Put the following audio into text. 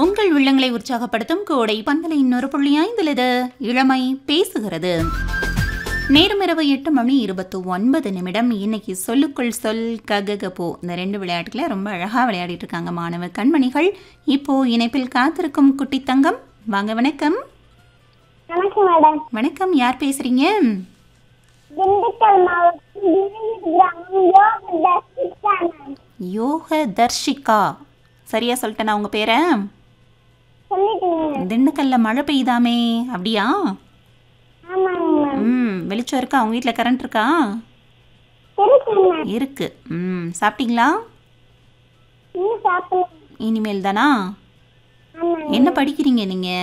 உங்கள் உள்ளங்களை உற்சாகப்படுத்தும் கோடை பந்தலை இன்னொரு புள்ளி ஐந்துலது இளமை பேசுகிறது நேரம் இரவு எட்டு மணி இருபத்தி ஒன்பது நிமிடம் இன்னைக்கு சொல்லுக்குள் சொல் கககபோ இந்த ரெண்டு விளையாட்டுகளை ரொம்ப அழகாக விளையாடிட்டு இருக்காங்க மாணவ கண்மணிகள் இப்போ இணைப்பில் காத்திருக்கும் குட்டி தங்கம் வாங்க வணக்கம் வணக்கம் மேடம் வணக்கம் யார் பேசுறீங்க திண்டுக்கல் மாவட்டம் திண்டிகல் கிராமம் யோக தர்ஷிகா மேம் யோக தர்ஷிகா சரியா சொல்லிட்டேனா உங்க பேரை சொல்லிட்டீங்க திண்டுக்கல்ல மழை பெய்யுதாமே அப்படியா ஆமாங்க மேம் ம் வெளிச்சம் இருக்கா அவங்க வீட்டில் கரண்ட் இருக்கா இருக்குங்க மேம் இருக்கு ம் சாப்பிட்டீங்களா இன்னும் சாப்பிடல இனிமேல் தானா ஆமாங்க என்ன படிக்கிறீங்க நீங்கள்